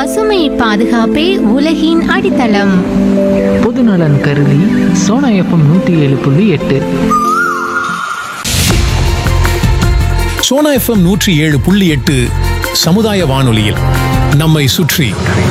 பசுமை பாதுகாப்பே உலகின் அடித்தளம் பொதுநலன் கருதி சோனா எஃப்எம் நூற்றி ஏழு புள்ளி எட்டு சோனா எஃப்எம் நூற்றி ஏழு புள்ளி எட்டு சமுதாய வானொலியில் நம்மை சுற்றி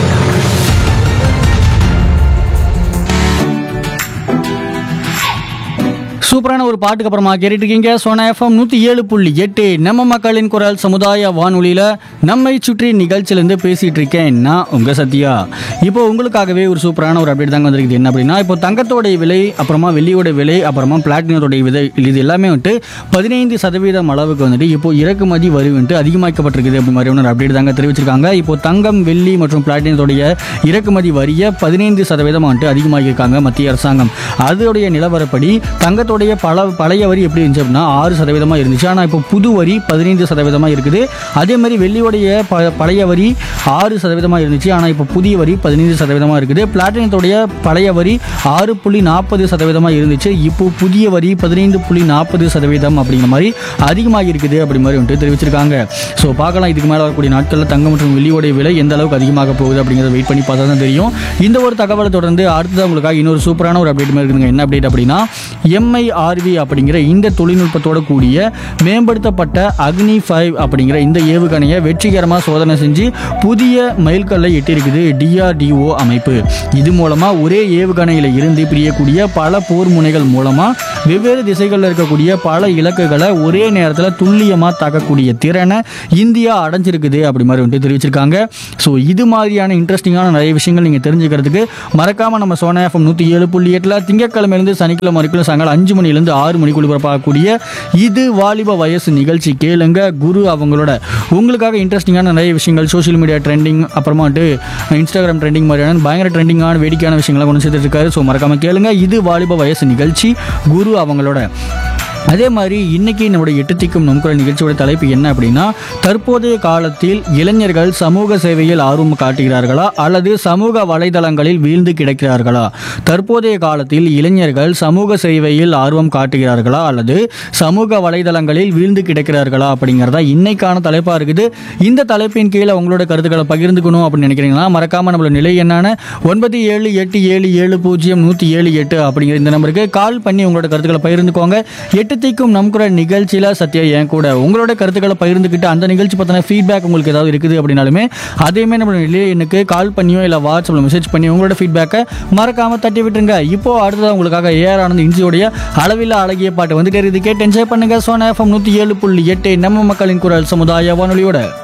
சூப்பரான ஒரு பாட்டுக்கு அப்புறமா கேட்டுட்டு இருக்கீங்க சோனா எஃப்எம் நூற்றி ஏழு புள்ளி எட்டு நம்ம மக்களின் குரல் சமுதாய வானொலியில் நம்மை சுற்றி நிகழ்ச்சியிலேருந்து பேசிகிட்டு இருக்கேன் நான் உங்கள் சத்யா இப்போ உங்களுக்காகவே ஒரு சூப்பரான ஒரு அப்டேட் தாங்க வந்திருக்குது என்ன அப்படின்னா இப்போ தங்கத்தோடைய விலை அப்புறமா வெள்ளியோட விலை அப்புறமா பிளாட்டினத்தோடைய விலை இது எல்லாமே வந்துட்டு பதினைந்து சதவீதம் அளவுக்கு வந்துட்டு இப்போ இறக்குமதி வரி வந்துட்டு அதிகமாக்கப்பட்டிருக்குது அப்படி மாதிரி ஒரு அப்டேட் தாங்க தெரிவிச்சிருக்காங்க இப்போ தங்கம் வெள்ளி மற்றும் பிளாட்டினத்தோடைய இறக்குமதி வரியை பதினைந்து சதவீதம் வந்துட்டு அதிகமாகியிருக்காங்க மத்திய அரசாங்கம் அதோடைய நிலவரப்படி தங்கத்தோடைய பல பழைய வரி எப்படி இருந்துச்சு அப்படின்னா ஆறு சதவீதமாக இருந்துச்சு ஆனால் இப்போ புது வரி பதினைந்து சதவீதமாக இருக்குது அதே மாதிரி வெள்ளியோடைய ப பழைய வரி ஆறு சதவீதமாக இருந்துச்சு ஆனால் இப்போ புதிய வரி பதினைந்து சதவீதமாக இருக்குது பிளாட்டினத்தோடைய பழைய வரி ஆறு புள்ளி நாற்பது சதவீதமாக இருந்துச்சு இப்போ புதிய வரி பதினைந்து புள்ளி நாற்பது சதவீதம் அப்படிங்கிற மாதிரி அதிகமாக இருக்குது அப்படி மாதிரி வந்துட்டு தெரிவிச்சிருக்காங்க ஸோ பார்க்கலாம் இதுக்கு மேலே வரக்கூடிய நாட்களில் தங்கம் மற்றும் வெள்ளியோடைய விலை எந்த அளவுக்கு அதிகமாக போகுது அப்படிங்கிறத வெயிட் பண்ணி பார்த்தா தான் தெரியும் இந்த ஒரு தகவலை தொடர்ந்து அடுத்தது உங்களுக்காக இன்னொரு சூப்பரான ஒரு அப்டேட் மாதிரி இருக்குதுங்க என்ன அப்டேட் அப்படின்னா எம்ஐஆர்வி அப்படிங்கிற இந்த தொழில்நுட்பத்தோட கூடிய மேம்படுத்தப்பட்ட அக்னி ஃபைவ் அப்படிங்கிற இந்த ஏவுகணையை வெற்றிகரமாக சோதனை செஞ்சு புதிய மைல்கல்லை எட்டியிருக்குது டிஆர்டிஓ அமைப்பு இது மூலமாக ஒரே ஏவுகணையில் இருந்து பிரியக்கூடிய பல போர் முனைகள் மூலமாக வெவ்வேறு திசைகளில் இருக்கக்கூடிய பல இலக்குகளை ஒரே நேரத்தில் துல்லியமாக தாக்கக்கூடிய திறனை இந்தியா அடைஞ்சிருக்குது அப்படி மாதிரி வந்துட்டு தெரிவிச்சிருக்காங்க ஸோ இது மாதிரியான இன்ட்ரெஸ்டிங்கான நிறைய விஷயங்கள் நீங்கள் தெரிஞ்சுக்கிறதுக்கு மறக்காமல் நம்ம சோனா எஃப்எம் நூற்றி ஏழு புள்ளி எட்டில் திங்கக்கிழமையிலேருந்து சனிக்கிழமை வரைக்கும் சாயங்காலம் அஞ்சு மணிலேருந்து ஆறு மணிக்குள்ள பார்க்கக்கூடிய இது வாலிப வயசு நிகழ்ச்சி கேளுங்க குரு அவங்களோட உங்களுக்காக இன்ட்ரெஸ்டிங்கான நிறைய விஷயங்கள் சோஷியல் மீடியா ட்ரெண்டிங் அப்புறமா வந்துட்டு இன்ஸ்டாகிராம் ட்ரெண்டிங் மாதிரியான பயங்கர ட்ரெண்டிங்கான வேடிக்கையான விஷயங்களை கொண்டு சேர்த்துட்டு இருக்காரு ஸோ மறக்காம கேளுங்க இது வாலிப வயசு நிகழ்ச்சி குரு அவங்களோட அதே மாதிரி இன்னைக்கு நம்முடைய எட்டு திக்கும் நம் குரல் நிகழ்ச்சியோட தலைப்பு என்ன அப்படின்னா தற்போதைய காலத்தில் இளைஞர்கள் சமூக சேவையில் ஆர்வம் காட்டுகிறார்களா அல்லது சமூக வலைதளங்களில் வீழ்ந்து கிடக்கிறார்களா தற்போதைய காலத்தில் இளைஞர்கள் சமூக சேவையில் ஆர்வம் காட்டுகிறார்களா அல்லது சமூக வலைதளங்களில் வீழ்ந்து கிடக்கிறார்களா அப்படிங்கிறதா இன்னைக்கான தலைப்பாக இருக்குது இந்த தலைப்பின் கீழே உங்களோட கருத்துக்களை பகிர்ந்துக்கணும் அப்படின்னு நினைக்கிறீங்கன்னா மறக்காம நம்மளோட நிலை என்னான ஒன்பது ஏழு எட்டு ஏழு ஏழு பூஜ்ஜியம் நூற்றி ஏழு எட்டு அப்படிங்கிற இந்த நம்பருக்கு கால் பண்ணி உங்களோட கருத்துக்களை பகிர்ந்துக்கோங்க எட்டு திக்கும் நம் குரல் நிகழ்ச்சியில் சத்யா என் கூட உங்களோட கருத்துக்களை பகிர்ந்துக்கிட்டு அந்த நிகழ்ச்சி பற்றின ஃபீட்பேக் உங்களுக்கு ஏதாவது இருக்குது அப்படின்னாலுமே அதேமாதிரி நம்மளோட நிலையை எனக்கு கால் பண்ணியோ இல்லை வாட்ஸ்அப்பில் மெசேஜ் பண்ணி உங்களோட ஃபீட்பேக்கை மறக்காமல் தட்டி விட்டுருங்க இப்போ அடுத்ததாக உங்களுக்காக ஏஆர் ஆனந்த் இன்ஜியோடைய அளவில்லா அழகிய பாட்டு வந்துட்டு இருக்குது கேட்டு என்ஜாய் பண்ணுங்க சோனா எஃப்எம் நூற்றி ஏழு புள்ளி எட்டு நம்ம மக்களின் குரல் சமுதாய வானொலியோட